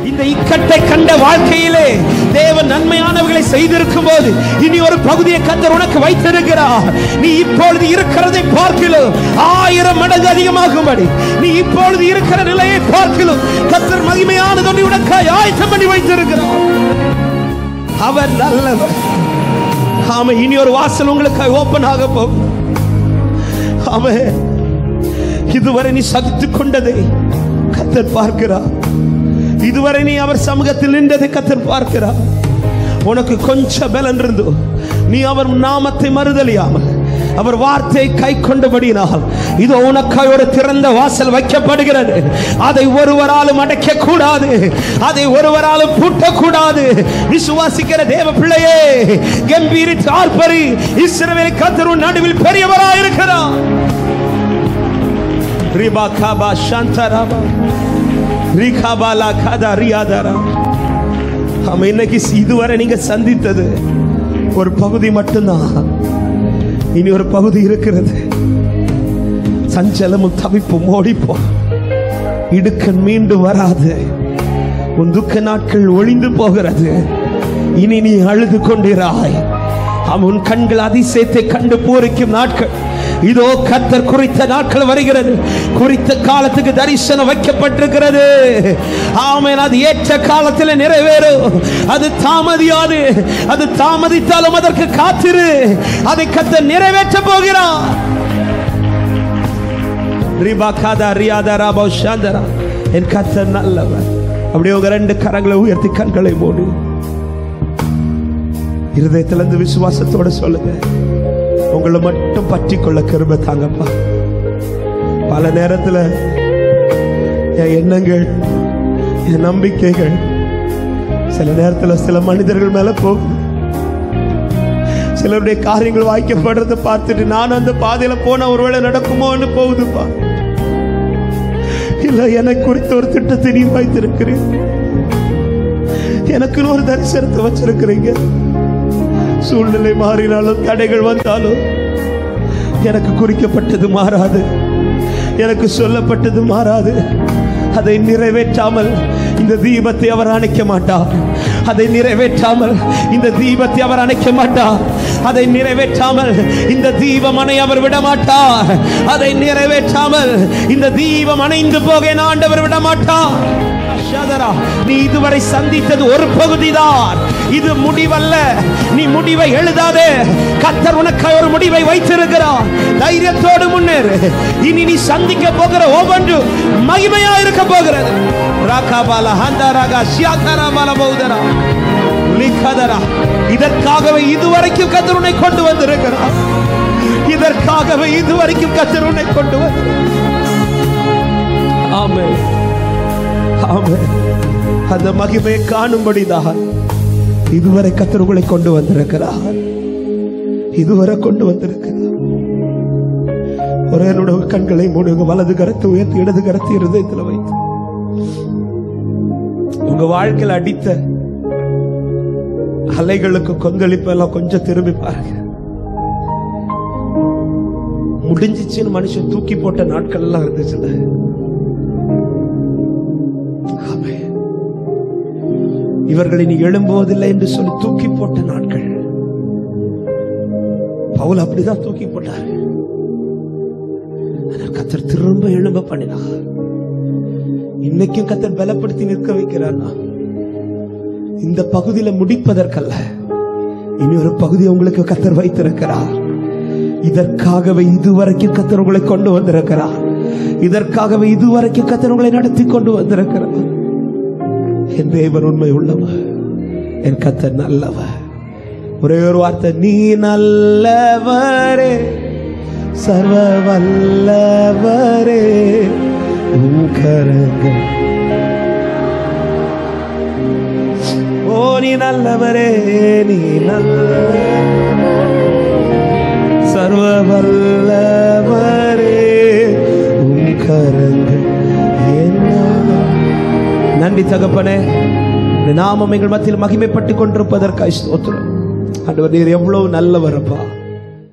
இந்த இக்கட்டை கண்ட வாழ்க்கையிலே தேவன் நன்மையானவர்களை செய்திருக்கும் போது இனி ஒரு பகுதியை கத்தர் உனக்கு வைத்திருக்கிறார் நீ இப்பொழுது இருக்கிறதை பார்க்கலும் ஆயிரம் மடங்கு அதிகமாகும்படி நீ இப்பொழுது இருக்கிற நிலையை பார்க்கலும் கத்தர் மகிமையானது ஒன்று உனக்காய் ஆயத்தம் பண்ணி வைத்திருக்கிறார் அவர் நல்லவர் ஆமா இனி ஒரு வாசல் உங்களுக்காய் ஓபன் ஆக போகும் ஆமா இதுவரை நீ சகித்துக் கொண்டதை கத்தர் பார்க்கிறார் இதுவரை நீ அவர் சமூகத்தில் நின்றதை கத்தர் பார்க்கிறார் உனக்கு கொஞ்சம் பலன் இருந்தோ நீ அவர் நாமத்தை மறுதலியாமல் அவர் வார்த்தையை கை கொண்டபடியினால் இதோ உனக்காய் ஒரு திறந்த வாசல் வைக்கப்படுகிறது அதை ஒருவராலும் அடைக்க கூடாது அதை ஒருவராலும் பூட்டக்கூடாது விசுவாசிக்கிற தேவ பிள்ளையே கம்பீரித்து ஆர்ப்பரி இஸ்ரவேல் கத்தர் உன் நடுவில் பெரியவராயிருக்கிறார் ரிபா காபா சாந்தராபா ரிகாபாலா கதா ரியாதாரா ஆமா இன்னைக்கு இதுவரை நீங்க சந்தித்தது ஒரு பகுதி மட்டும்தான் இனி ஒரு பகுதி இருக்கிறது சஞ்சலமும் தவிப்பும் ஓடிப்போ இடுக்கன் மீண்டும் வராது உன் துக்க நாட்கள் ஒளிந்து போகிறது இனி நீ அழுது கொண்டிராய் அவன் உன் கண்கள் அதிசயத்தை கண்டு பூரிக்கும் நாட்கள் இதோ கத்தர் குறித்த நாட்கள் வருகிறது குறித்த காலத்துக்கு தரிசனம் வைக்கப்பட்டிருக்கிறது ஆமென் அது ஏற்ற காலத்தில் நிறைவேறும் அது தாமதியாது அது தாமதித்தாலும் அதற்கு காத்திரு அதை கத்தர் நிறைவேற்ற போகிறான் ரிபா காதா ரியாதா ராபா சாந்தரா என் கத்தர் நல்லவர் அப்படியே உங்க ரெண்டு கரங்களை உயர்த்தி கண்களை மூடு இருதயத்திலிருந்து விசுவாசத்தோட சொல்லுங்க உங்களை மட்டும் பற்றி கொள்ள கருப தாங்கப்பா பல நேரத்துல என் எண்ணங்கள் என் நம்பிக்கைகள் சில நேரத்துல சில மனிதர்கள் மேல போகுது சிலருடைய காரியங்கள் வாய்க்கப்படுறதை பார்த்துட்டு நான் அந்த பாதையில போன ஒருவேளை நடக்குமோன்னு போகுதுப்பா இல்ல எனக்கு குறித்த ஒரு திட்டத்தை நீ வைத்திருக்கிறேன் எனக்குன்னு ஒரு தரிசனத்தை வச்சிருக்கிறீங்க சூழ்நிலை மாறினாலும் தடைகள் வந்தாலும் எனக்கு குறிக்கப்பட்டது மாறாது எனக்கு சொல்லப்பட்டது மாறாது அதை நிறைவேற்றாமல் இந்த தீபத்தை அவர் அணைக்க மாட்டார் அதை நிறைவேற்றாமல் இந்த தீபத்தை அவர் அணைக்க மாட்டார் அதை நிறைவேற்றாமல் இந்த தீபம் அணை அவர் விட மாட்டார் அதை நிறைவேற்றாமல் இந்த தீபம் அணைந்து போக என் ஆண்டவர் விட மாட்டார் ஷதரா, நீ இதுவரை சந்தித்தது ஒரு பகுதிதான் இது முடிவல்ல நீ முடிவை எழுதாதே கத்தர் உனக்காய் ஒரு முடிவை வைத்திருக்கிறார் தைரியத்தோடு முன்னேறு இனி நீ சந்திக்க போகிற ஒவ்வொன்றும் மகிமையா இருக்க போகிறது ராகாபாலா ஹந்தாராகா சியாகாராபால பௌதரா லிகதரா இதற்காகவே இதுவரைக்கும் கத்தர் உன்னை கொண்டு வந்திருக்கிறார் இதற்காகவே இதுவரைக்கும் கத்தர் உன்னை கொண்டு வந்து ஆமென் ஆமென். அந்த மகிமையை காணும்படிதான் இதுவரை கத்தர் உங்களை கொண்டு வந்திருக்கிறார் இதுவரை கொண்டு வந்திருக்கிறார் ஒரே என்னோட கண்களை மூடுங்க வலது கரத்தை உயர்த்தி இடது கரத்தை இருதயத்தில் வைத்து உங்க வாழ்க்கையில் அடித்த அலைகளுக்கு கொந்தளிப்பு எல்லாம் கொஞ்சம் திரும்பி பாருங்க முடிஞ்சிச்சுன்னு மனுஷன் தூக்கி போட்ட நாட்கள் எல்லாம் இருந்துச்சுல்ல ஆமென். இவர்கள் இனி எழும்புவதில்லை என்று சொல்லி தூக்கி போட்ட நாட்கள் பவுல் அப்படிதான் தூக்கி போட்டார் ஆனால் கத்தர் திரும்ப எழும்ப பண்ணினார் இன்னைக்கும் கத்தர் பலப்படுத்தி நிற்க வைக்கிறார்னா இந்த பகுதியில முடிப்பதற்கல்ல இனி ஒரு பகுதி உங்களுக்கு கத்தர் வைத்திருக்கிறார் இதற்காகவே இதுவரைக்கும் கத்தர் உங்களை கொண்டு வந்திருக்கிறார் இதற்காகவே இதுவரைக்கும் கத்தர் உங்களை நடத்தி கொண்டு வந்திருக்கிறார் என் தேவன் உண்மை உள்ளவர் என் கத்தர் நல்லவர் ஒரே ஒரு வார்த்தை நீ நல்லவரே சர்வ வல்லவரே உன் கரங்கள் ஓ நீ நல்லவரே நீ நல்ல சர்வ வல்லவரே உன் கரங்கள் என்ன நன்றி தகப்பனே இந்த நாமம் எங்கள் மத்தியில் மகிமைப்பட்டு கொண்டிருப்பதற்காக ஸ்தோத்திரம் ஆண்டவர் நீர் எவ்வளவு நல்லவரப்பா